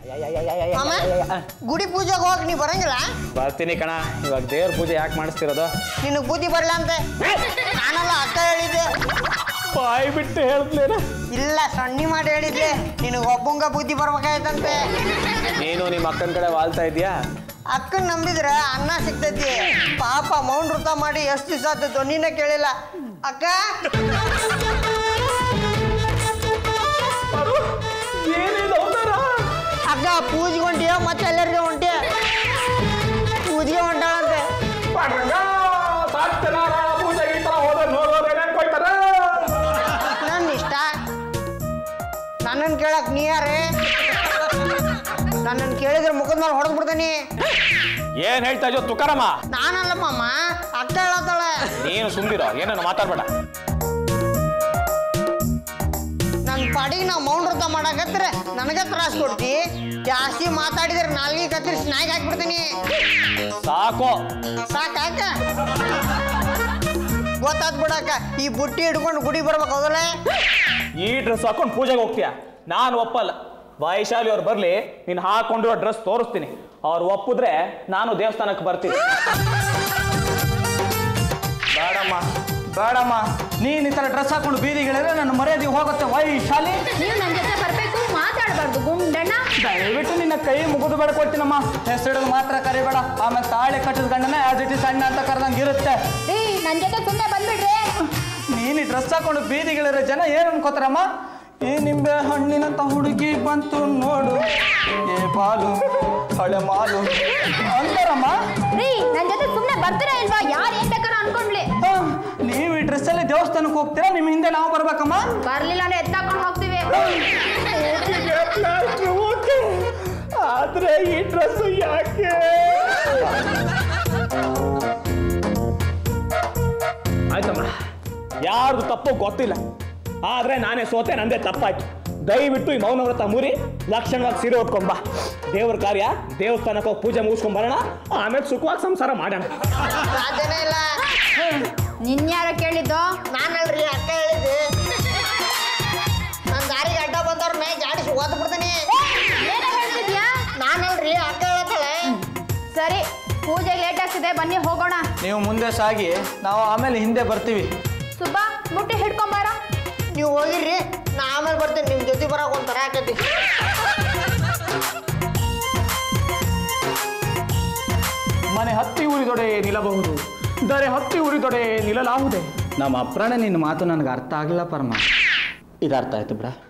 ಮಾಮ ಗುಡಿ ಪೂಜೆಗೆ ಹೋಗಿ ನೀ ಬರಂಗಿಲ್ಲ ಬರ್ತೀನಿ ಕಣ ಇವಾಗ ದೇವ್ರ ಪೂಜೆ ಯಾಕೆ ಮಾಡಿಸ್ತಿರೋದು ನಿನಗೆ ಬುದ್ಧಿ ಬರಲ್ಲ ಅಂತ ನಾನಲ್ಲ ಅಕ್ಕ ಹೇಳಿದ್ದೆ ಬಾಯಿ ಬಿಟ್ಟು ಹೇಳ್ತೇನೆ ಇಲ್ಲ ಸಣ್ಣಿ ಮಾಡಿ ಹೇಳಿದ್ದೆ ನಿನಗೆ ಒಬ್ಬಂಗ ಬುದ್ಧಿ ಬರ್ಬೇಕಾಯ್ತಂತೆ ನೀನು ನಿಮ್ಮ ಅಕ್ಕನ ಕಡೆ ವಾಲ್ತಾ ಇದೀಯಾ ಅಕ್ಕನ್ ನಂಬಿದ್ರೆ ಅನ್ನ ಸಿಗ್ತೈತಿ ಪಾಪ ಮೌನ್ ವೃತ ಮಾಡಿ ಎಷ್ಟು ದಿವಸ ಆಯ್ತು ಧ್ವನಿನ ಕೇಳಿಲ್ಲ ಅಕ್ಕ ಅಕ್ಕ ಪೂಜೆಗೆ ಹೊಂಟಿಯ ಮತ್ತೆ ಎಲ್ಲರಿಗೆ ಹೊಂಟಿ ಪೂಜೆಗೆ ಹೊಂಟಾಳಂತೆ ನನ್ನ ಇಷ್ಟ ನನ್ನನ್ನು ಕೇಳಕ್ ನೀ ಯಾರೇ ನನ್ನನ್ನು ಕೇಳಿದ್ರೆ ಮುಖದ ಮೇಲೆ ಹೊಡೆದ್ ಬಿಡ್ತೀನಿ ಏನ್ ಹೇಳ್ತಾ ಇದೋ ತುಕಾರಮ್ಮ ನಾನಲ್ಲ ಮಾಮ ಅಕ್ಕ ಹೇಳತ್ತಾಳೆ ನೀನು ಸುಂದಿರೋ ಏನನ್ನು ಮಾತಾಡ್ಬೇಡ ನನ್ನ ಪಾಡಿಗೆ ನಾವು ಮೌನ ವೃತ ಮಾಡಕತ್ರೆ ನನಗೆ ತ್ರಾಸ ಕೊಡ್ತಿ ಜಾಸ್ತಿ ಮಾತಾಡಿದ್ರೆ ನಾಲ್ಗೆ ಕತ್ತರಿಸಿ ನಾಯಿಗೆ ಹಾಕ್ಬಿಡ್ತೀನಿ ಸಾಕು ಸಾಕಾಕ ಗೊತ್ತಾತ್ ಬಿಡಕ್ಕ ಈ ಬುಟ್ಟಿ ಹಿಡ್ಕೊಂಡು ಗುಡಿ ಬರ್ಬೇಕು ಹೌದಲ್ಲ ಈ ಡ್ರೆಸ್ ಹಾಕೊಂಡು ಪೂಜೆಗೆ ಹೋಗ್ತೀಯ ನಾನು ಒಪ್ಪಲ್ಲ ವೈಶಾಲಿ ಅವ್ರು ಬರ್ಲಿ ನೀನು ಹಾಕೊಂಡಿರೋ ಡ್ರೆಸ್ ತೋರಿಸ್ತೀನಿ ಅವ್ರು ಒಪ್ಪಿದ್ರೆ ನಾನು ದೇವಸ್ಥಾನಕ್ಕೆ ಬರ್ತೀನಿ ಬೇಡಮ್ಮ ಬೇಡಮ್ಮ ನೀನ್ ಈ ತರ ಡ್ರೆಸ್ ಹಾಕೊಂಡು ಬೀದಿಗಳಿದ್ರೆ ನನ್ನ ಮರ್ಯಾದೆ ಹೋಗುತ್ತೆ ವೈಶಾಲಿ ನೀವು ನನ್ನ ಜೊತೆ ಬರ್ಬೇಕು ಮಾತಾಡಬಾರ್ದು ಗುಂಡಣ್ಣ ದಯವಿಟ್ಟು ನಿನ್ನ ಕೈ ಮುಗಿದು ಬೇಡ್ಕೊಳ್ತೀನಮ್ಮ ಹೆಸರಿಡೋದು ಮಾತ್ರ ಕರಿಬೇಡ ಆಮೇಲೆ ತಾಳಿ ಕಟ್ಟಿದ ಗಂಡನ ಆಸ್ ಇಟ್ ಇಸ್ ಅಣ್ಣ ಅಂತ ಕರೆದಂಗೆ ಇರುತ್ತೆ ರೀ ನನ್ನ ಜೊತೆ ಸುಮ್ಮನೆ ಬಂದ್ಬಿಡ್ರಿ ನೀನು ಡ್ರೆಸ್ ಹಾಕೊಂಡು ಬೀದಿಗಳಿರೋ ಜನ ಏನು ಅನ್ಕೋತಾರಮ್ಮ ಈ ನಿಂಬೆ ಹಣ್ಣಿನಂತ ಹುಡುಗಿ ಬಂತು ನೋಡು ಏ ಬಾಲು ಹಳೆ ಮಾಲು ಅಂತಾರಮ್ಮ ರೀ ನನ್ನ ಜೊತೆ ಸುಮ್ಮನೆ ಬರ್ತೀರಾ ಇಲ್ವಾ ಯಾರು ಏನ್ ಬೇಕಾರೋ ಅನ್ಕೊಂಡ್ಲಿ ಆ, ನೀವು ಈ ಡ್ರೆಸ್ಸಲ್ಲಿ ದೇವಸ್ಥಾನಕ್ಕೆ ಹೋಗ್ತೀರಾ ನಿಮ್ಮ ಹಿಂದೆ ನಾವು ಬರ್ಬೇಕಮ್ಮ ಬರ್ಲಿಲ್ಲ ಅಂದ್ರೆ ಎತ್ತಾಕೊಂಡು ಹೋಗ್ತೀವಿ ಆದ್ರೆ ಈ ಡ್ರೆಸ್ ಯಾಕೆ ಆಯ್ತಮ್ಮ ಯಾರ್ದು ತಪ್ಪು ಗೊತ್ತಿಲ್ಲ ಆದ್ರೆ ನಾನೇ ಸೋತೆ ನಂದೇ ತಪ್ಪಾಯ್ತು ದಯವಿಟ್ಟು ಈ ಮೌನ ವ್ರತ ಮುರಿ ಲಕ್ಷಣವಾಗಿ ಸೀರೆ ಉಟ್ಕೊಂಬ ದೇವ್ರ ಕಾರ್ಯ ದೇವಸ್ಥಾನಕ್ಕೆ ಹೋಗಿ ಪೂಜೆ ಮುಗಿಸ್ಕೊಂಡ್ ಬರೋಣ ಆಮೇಲೆ ಸುಖವಾಗಿ ಸಂಸಾರ ಮಾಡೋಣ ಸಾಧ್ಯನೇ ಇಲ್ಲ ನಿನ್ಯಾರ ಕೇಳಿದ್ದು ನಾನಲ್ರಿ ಅಕ್ಕ ಹೇಳಿದ್ದೆ ನನ್ನ ದಾರಿಗೆ ಅಡ್ಡ ಬಂದವ್ರ ಮೇ ಜಾಡಿಸಿ ಓದ್ ಬಿಡ್ತೀನಿ ಏನ ಹೇಳ್ತಿದ್ಯಾ ನಾನಲ್ರಿ ಅಕ್ಕ ಹೇಳತ್ತಾಳೆ ಸರಿ ಪೂಜೆ ಲೇಟ್ ಆಗ್ತಿದೆ ಬನ್ನಿ ಹೋಗೋಣ ನೀವು ಮುಂದೆ ಸಾಗಿ ನಾವು ಆಮೇಲೆ ಹಿಂದೆ ಬರ್ತೀವಿ ಸುಬ್ಬ ಬುಟ್ಟಿ ಹಿಡ್ಕೊಂಬಾರ ನೀವು ಹೋಗಿರ್ರಿ ನಾ ಆಮೇಲೆ ಬರ್ತೀನಿ ನಿಮ್ಮ ಜೊತೆ ಬರೋಕೆ ಒಂಥರ ಆಕೈತಿ ಮನೆ ಹತ್ತಿ ಉರಿದೊಡೆ ನಿಲ್ಲಬಹುದು ದರೆ ಹತ್ತಿ ಉರಿದೊಡೆ ನಿಲ್ಲಲಾಹುದೆ ನಮ್ಮ ಅಪ್ರಾಣ ನಿನ್ನ ಮಾತು ನನಗೆ ಅರ್ಥ ಆಗಲಿಲ್ಲ ಪರಮ ಇದು ಅರ್ಥ ಆಯ್ತು ಬಿಡ